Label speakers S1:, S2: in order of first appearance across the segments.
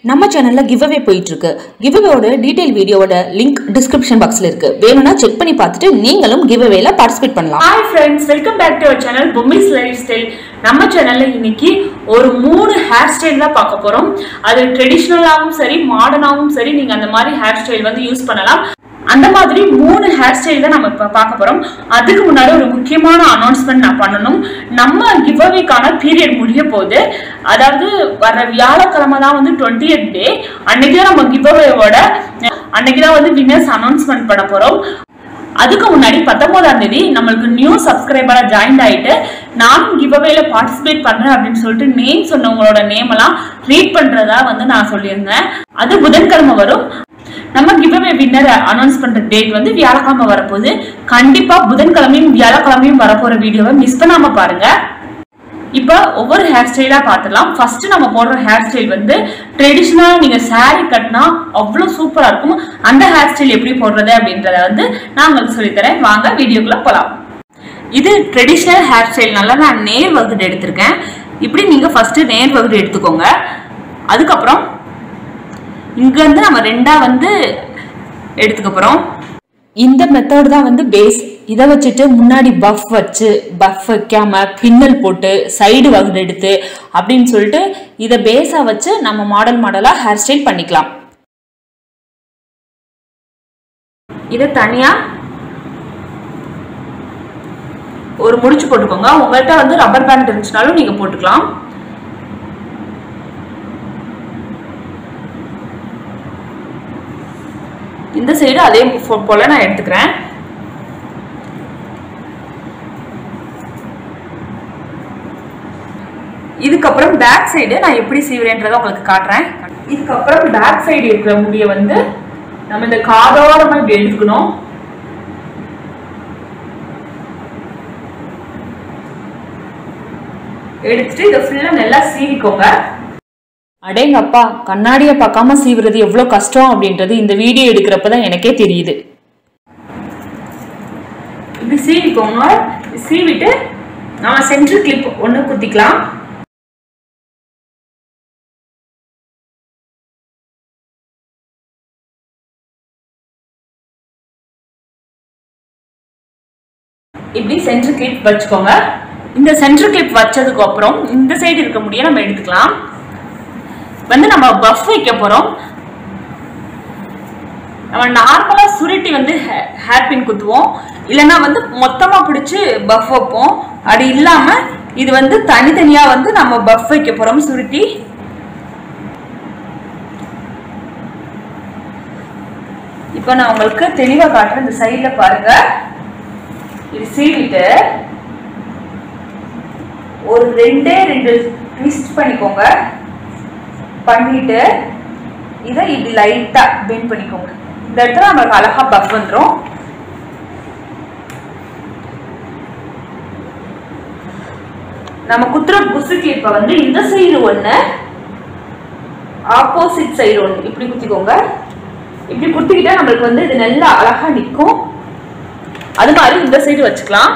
S1: நம்ம சேனல்ல give away போயிட்டு இருக்கு கிவ் அவேயோட டீடைல் வீடியோவோட லிங்க் டிஸ்கிரிப்ஷன் பாக்ஸ்ல இருக்கு வேணும்னா செக் பண்ணி பார்த்துட்டு நீங்களும் கிவ் அவேல பார்ட்டிசிபேட் பண்ணலாம்
S2: hi friends welcome back to our channel Bommis lifestyle நம்ம சேனல்ல இன்னைக்கு ஒரு மூணு ஹேர் ஸ்டைல் தான் பார்க்க போறோம் அது ட்ரெடிஷ்னலாகவும் சரி மாடர்னாகவும் சரி நீங்க அந்த மாதிரி ஹேர் ஸ்டைல் வந்து யூஸ் பண்ணலாம் அந்த மாதிரி மூணு ஹேர் ஸ்டைல் தான் நம்ம இப்போ பார்க்க போறோம் அதுக்கு முன்னாடி ஒரு முக்கியமான அனௌன்ஸ்மெண்ட் நான் பண்ணணும் நம்ம கிவ் அவேக்கான பீரியட் முடிய போகுது அதாவது வர வியாழக்கிழமை தான் வந்து டுவெண்ட்டி எய்ட் டே அன்னைக்கு தான் நம்ம கிவ் அவேவோட அன்னைக்கு தான் வந்து வின்னர்ஸ் அனௌன்ஸ்மெண்ட் பண்ண போறோம் அதுக்கு முன்னாடி பத்தொன்பதாம் தேதி நம்மளுக்கு நியூ சப்ஸ்கிரைபரா ஜாயின் ஆயிட்டு நானும் கிவ்அவேல பார்ட்டிசிபேட் பண்றேன் அப்படின்னு சொல்லிட்டு நேம் சொன்னவங்களோட நேம் எல்லாம் ரீட் பண்றதா வந்து நான் சொல்லியிருந்தேன் அது புதன்கிழமை வரும் நம்ம கிவ்அவே வின்னர் அனௌன்ஸ் பண்ற டேட் வந்து வியாழக்கிழமை வரப்போகுது கண்டிப்பா புதன்கிழமையும் வியாழக்கிழமையும் வரப்போற வீடியோவை மிஸ் பண்ணாம பாருங்க இப்போ ஒவ்வொரு ஹேர் ஸ்டைலா பார்த்துடலாம் ஃபர்ஸ்ட் நம்ம போடுற ஹேர் ஸ்டைல் வந்து ட்ரெடிஷ்னலா நீங்க saree கட்டினா அவ்வளோ சூப்பரா இருக்கும் அந்த ஹேர் ஸ்டைல் எப்படி போடுறது அப்படின்றத வந்து நான் உங்களுக்கு சொல்லித்தரேன் வாங்க வீடியோக்குள்ள போலாம் இது ட்ரெடிஷ்னல் ஹேர் ஸ்டைல்னால நான் நேர் வகுடு எடுத்திருக்கேன் இப்படி நீங்க ஃபர்ஸ்ட் நேர் வகுடு எடுத்துக்கோங்க அதுக்கப்புறம் இங்க இருந்து நம்ம ரெண்டா வந்து எடுத்துக்க போறோம்
S1: இந்த மெத்தட் தான் வந்து பேஸ் இதை வச்சுட்டு முன்னாடி பஃப் வச்சு பஃப் வைக்காம பின்னல் போட்டு சைடு வகுடு எடுத்து அப்படின்னு சொல்லிட்டு இதை பேஸா வச்சு நம்ம மாடல் மாடலா ஹேர் ஸ்டைல் பண்ணிக்கலாம்
S2: இதை தனியா ஒரு முடிச்சு போட்டுக்கோங்க உங்கள்கிட்ட வந்து ரப்பர் பேண்ட் இருந்துச்சுனாலும் நீங்க போட்டுக்கலாம் இந்த சைடு அதே போ- போல நான் எடுத்துக்கிறேன் இதுக்கப்புறம் பேக் சைடு நான் எப்படி சீவுறேன்றதை உங்களுக்கு காட்டுறேன் இதுக்கப்புறம் பேக் சைடு இருக்கிற முடியை வந்து நம்ம இந்த காதோரமா இப்படி எடுத்துக்கணும் எடுத்துட்டு இதை ஃபுல்லா நல்லா சீவிக்கோங்க
S1: அடேங்கப்பா கண்ணாடியை பார்க்காம சீவுறது எவ்வளோ கஷ்டம் அப்படின்றது இந்த வீடியோ எடுக்கிறப்ப தான் எனக்கே தெரியுது
S2: இப்படி சீவிக்கோங்க சீவிட்டு நம்ம சென்டர் கிளிப் ஒன்று குத்திக்கலாம் இப்படி சென்டர் கிளிப் வச்சுக்கோங்க இந்த சென்டர் கிளிப் வச்சதுக்கு அப்புறம் இந்த சைடு இருக்க முடிய நம்ம எடுத்துக்கலாம் வந்து நம்ம பஃப் வைக்க போறோம் நம்ம நார்மலா சுருட்டி வந்து ஹேர் பின் குத்துவோம் இல்லைன்னா வந்து மொத்தமா பிடிச்சு பஃப் வைப்போம் அது இல்லாம இது வந்து தனித்தனியா வந்து நம்ம பஃப் வைக்க போறோம் சுருட்டி இப்போ நான் உங்களுக்கு தெளிவா காட்டுறேன் இந்த சைடுல பாருங்க இது சீவிட்டு ஒரு ரெண்டே ரெண்டு ட்விஸ்ட் பண்ணிக்கோங்க பண்ணிட்டு இதை இப்படி லைட்டா பெண்ட் பண்ணிக்கோங்க இந்த இடத்துல நம்மளுக்கு அழகா பஃப் வந்துடும் நம்ம குத்துற புசு கிளிப்பை வந்து இந்த சைடு ஒண்ணு ஆப்போசிட் சைடு ஒண்ணு இப்படி குத்திக்கோங்க இப்படி குத்திக்கிட்டா நம்மளுக்கு வந்து இது நல்லா அழகா நிற்கும் அது மாதிரி இந்த சைடு வச்சுக்கலாம்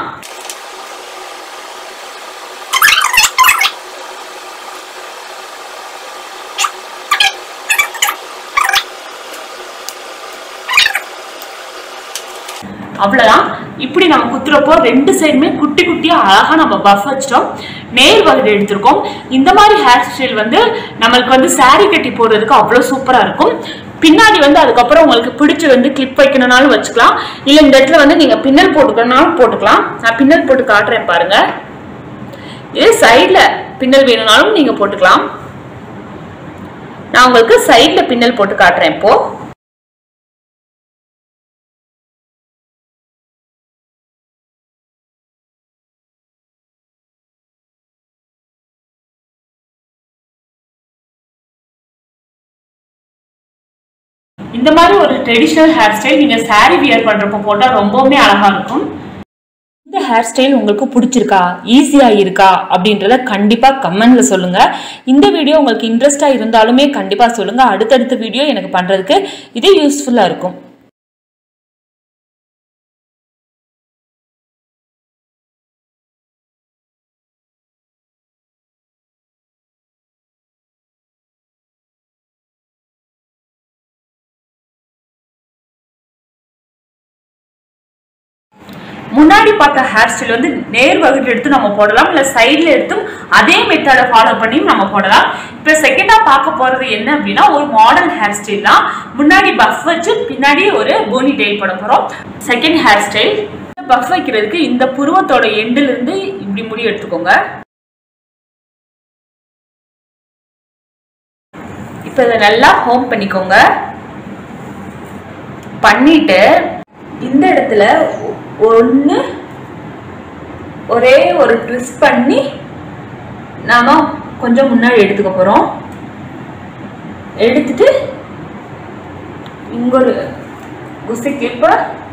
S2: அவ்வளவுதான் இப்படி நம்ம குத்துறப்போ ரெண்டு சைடுமே குட்டி குட்டியா அழகா நம்ம பஃப் வச்சிட்டோம் நேர் வகுடு எடுத்திருக்கோம் இந்த மாதிரி ஹேர் ஸ்டைல் வந்து நம்மளுக்கு வந்து saree கட்டி போடுறதுக்கு அவ்வளோ சூப்பரா இருக்கும் பின்னாடி வந்து அதுக்கப்புறம் உங்களுக்கு பிடிச்சி வந்து கிளிப் வைக்கணும்னாலும் வச்சுக்கலாம் இல்லை இந்த இடத்துல வந்து நீங்க பின்னல் போட்டுக்கணும்னாலும் போட்டுக்கலாம் நான் பின்னல் போட்டு காட்டுறேன் பாருங்க இது சைடில் பின்னல் வேணும்னாலும் நீங்க போட்டுக்கலாம் நான் உங்களுக்கு சைடில் பின்னல் போட்டு காட்டுறேன் இப்போ இந்த மாதிரி ஒரு ட்ரெடிஷ்னல் ஹேர் ஸ்டைல் நீங்க saree வியர் பண்றப்போ போட்டா ரொம்பவுமே அழகா இருக்கும்
S1: இந்த ஹேர் ஸ்டைல் உங்களுக்கு பிடிச்சிருக்கா ஈஸியா இருக்கா அப்படின்றத கண்டிப்பா கமெண்ட்ல சொல்லுங்க இந்த வீடியோ உங்களுக்கு இன்ட்ரெஸ்டா இருந்தாலுமே கண்டிப்பா சொல்லுங்க அடுத்தடுத்த வீடியோ எனக்கு பண்றதுக்கு இது யூஸ்ஃபுல்லா இருக்கும்
S2: முன்னாடி பார்த்த ஹேர் ஸ்டைல் வந்து நேர் வகுட்டு எடுத்து நம்ம போடலாம் இல்ல சைடுல எடுத்தும் அதே மெத்தடை ஃபாலோ பண்ணியும் நம்ம போடலாம் இப்போ செகண்டா பார்க்க போறது என்ன அப்படின்னா ஒரு மாடர்ன் ஹேர் ஸ்டைல் தான் முன்னாடி பஃப் வச்சு பின்னாடி ஒரு போனி டெயில் போட போறோம் செகண்ட் ஹேர் ஸ்டைல் பஃப் வைக்கிறதுக்கு இந்த புருவத்தோட எண்டுல இருந்து இப்படி முடி எடுத்துக்கோங்க இப்போ இதை நல்லா ஹோம் பண்ணிக்கோங்க பண்ணிட்டு இந்த இடத்துல ஒன்று ஒரே ஒரு ட்விஸ்ட் பண்ணி நாம கொஞ்சம் முன்னாடி எடுத்துக்க போறோம் எடுத்துட்டு இங்க ஒரு குசி கிளிப்ப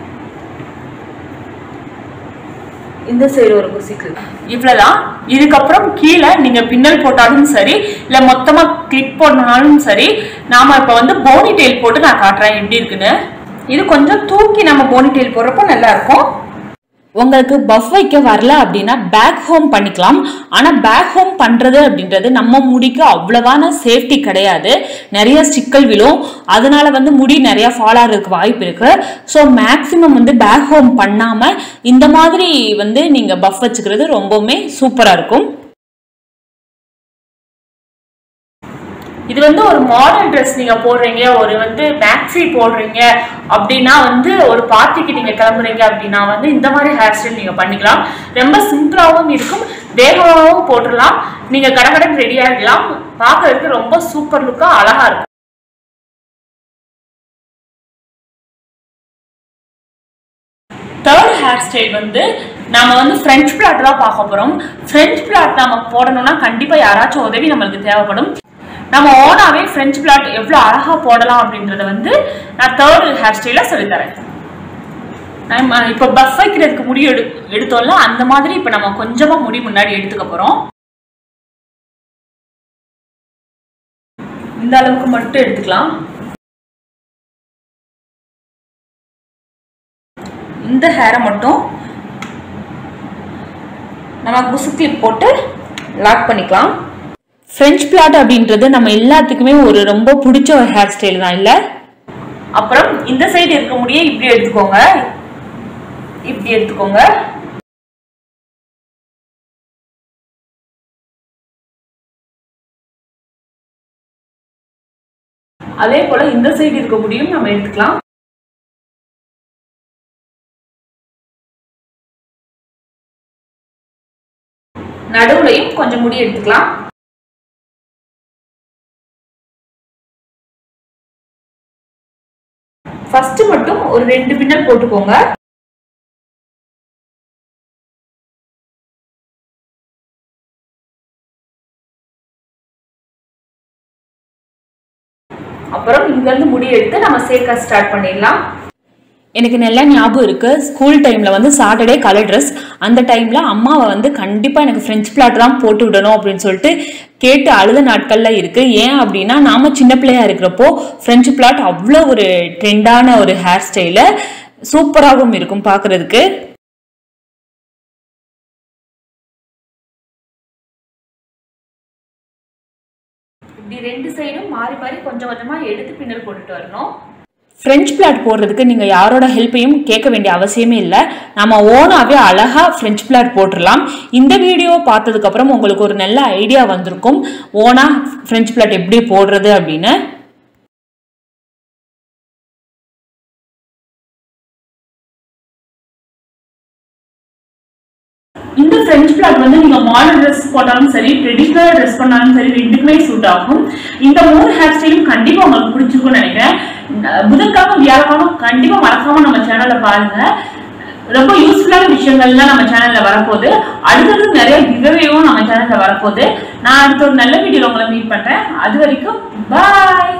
S2: இந்த சைடு ஒரு குசி கிளிப் இவ்வளவுதான் இதுக்கப்புறம் கீழே நீங்க பின்னல் போட்டாலும் சரி இல்ல மொத்தமா கிளிப் போடணும்னாலும் சரி நாம இப்ப வந்து போனி டெயில் போட்டு நான் காட்டுறேன் எப்படி இருக்குன்னு இது கொஞ்சம் தூக்கி நம்ம போனி டெயில் போடுறப்போ நல்லா இருக்கும்
S1: உங்களுக்கு பஃப் வைக்க வரல அப்படின்னா பேக் ஹோம் பண்ணிக்கலாம் ஆனால் பேக் ஹோம் பண்ணுறது அப்படின்றது நம்ம முடிக்கு அவ்வளவான சேஃப்டி கிடையாது நிறைய ஸ்டிக்கல் விழும் அதனால வந்து முடி நிறைய ஃபால் ஆகிறதுக்கு வாய்ப்பு இருக்கு ஸோ மேக்ஸிமம் வந்து பேக் ஹோம் பண்ணாமல் இந்த மாதிரி வந்து நீங்கள் பஃப் வச்சுக்கிறது ரொம்பவுமே சூப்பராக இருக்கும்
S2: இது வந்து ஒரு மாடர்ன் ட்ரெஸ் நீங்க போடுறீங்க ஒரு வந்து மேக்ஸி போடுறீங்க அப்படின்னா வந்து ஒரு பார்ட்டிக்கு நீங்க கிளம்புறீங்க அப்படின்னா வந்து இந்த மாதிரி ஹேர் ஸ்டைல் நீங்க பண்ணிக்கலாம் ரொம்ப சிம்பிளாகவும் இருக்கும் வேகமாகவும் போட்டுடலாம் நீங்க கடகடன் ரெடி ஆகிடலாம் பார்க்கறதுக்கு ரொம்ப சூப்பர் லுக்கா அழகா இருக்கும் தேர்ட் ஹேர் ஸ்டைல் வந்து நாம வந்து ஃப்ரெஞ்ச் பிளாட் தான் பார்க்க போறோம் ஃப்ரெஞ்ச் பிளாட் நாம போடணும்னா கண்டிப்பா யாராச்சும் உதவி நம்மளுக்கு தேவைப்படும் நம்ம ஓனாவே ஃப்ரெஞ்ச் பிளாட் எவ்வளோ அழகா போடலாம் அப்படின்றத வந்து நான் தேர்ட் ஹேர் ஸ்டைல சொல்லித்தரேன் நம்ம இப்போ பஃப் வைக்கிறதுக்கு முடி எடு எடுத்தோம்ல அந்த மாதிரி இப்போ நம்ம கொஞ்சமா முடி முன்னாடி எடுத்துக்க போறோம் இந்த அளவுக்கு மட்டும் எடுத்துக்கலாம் இந்த ஹேரை மட்டும் நம்ம குசு கிளிப் போட்டு லாக் பண்ணிக்கலாம்
S1: ஃப்ரெஞ்ச் பிளாட் அப்படின்றது நம்ம எல்லாத்துக்குமே ஒரு ரொம்ப பிடிச்ச ஒரு ஹேர் ஸ்டைல் தான் இல்லை
S2: அப்புறம் இந்த சைடு இருக்க முடிய இப்படி எடுத்துக்கோங்க இப்படி எடுத்துக்கோங்க அதே போல இந்த சைடு இருக்க முடியும் நம்ம எடுத்துக்கலாம் நடுவுலையும் கொஞ்சம் முடி எடுத்துக்கலாம் ஃபர்ஸ்ட் மட்டும் ஒரு ரெண்டு பின்னல் போட்டுக்கோங்க அப்புறம் இங்க இருந்து முடி எடுத்து நம்ம சேர்க்க ஸ்டார்ட் பண்ணிடலாம்
S1: எனக்கு நல்லா ஞாபகம் இருக்கு ஸ்கூல் டைம்ல வந்து சாட்டர்டே கலர் ட்ரெஸ் அந்த டைம்ல அம்மாவை வந்து கண்டிப்பா எனக்கு ஃப்ரெஞ்ச் பிளாட் தான் போட்டு விடணும் அப்படின்னு சொல்லிட்டு கேட்டு அழுத நாட்கள்ல இருக்கு ஏன் அப்படின்னா நாம சின்ன பிள்ளையா இருக்கிறப்போ ஃப்ரெஞ்ச் பிளாட் அவ்வளோ ஒரு ட்ரெண்டான ஒரு ஹேர் ஸ்டைல சூப்பராகவும் இருக்கும் பார்க்கிறதுக்கு
S2: இப்படி ரெண்டு சைடும் மாறி மாறி கொஞ்சம் கொஞ்சமா எடுத்து பின்னல் போட்டுட்டு வரணும்
S1: ஃப்ரெஞ்ச் பிளாட் போடுறதுக்கு நீங்கள் யாரோட ஹெல்ப்பையும் கேட்க வேண்டிய அவசியமே இல்லை நம்ம ஓனாகவே அழகாக ஃப்ரெஞ்ச் பிளாட் போட்டுடலாம் இந்த வீடியோ பார்த்ததுக்கப்புறம் உங்களுக்கு ஒரு நல்ல ஐடியா வந்திருக்கும் ஓனாக ஃப்ரெஞ்ச் பிளாட் எப்படி போடுறது அப்படின்னு
S2: இந்த ஃப்ரெஞ்ச் பிளாக் வந்து நீங்க மாடர்ன் ட்ரெஸ் போட்டாலும் சரி ட்ரெடிஷ்னல் ட்ரெஸ் பண்ணாலும் சரி ரெண்டுக்குமே சூட் ஆகும் இந்த மூணு ஹேர் ஸ்டைலும் கண்டிப்பா உங்களுக்கு பிடிச்சிருக்கும்னு நினைக்கிறேன் அஹ் புதன்கிழமை வியாழக்கிழமை கண்டிப்பா மறக்காம நம்ம சேனல்ல பாருங்க ரொம்ப யூஸ்ஃபுல்லான விஷயங்கள்லாம் நம்ம சேனல்ல வரப்போகுது அடுத்தது நிறைய கிவ்அவேவும் நம்ம சேனல்ல வரப்போகுது நான் அடுத்த ஒரு நல்ல வீடியோல உங்களை மீட் பண்றேன் அது வரைக்கும் பாய்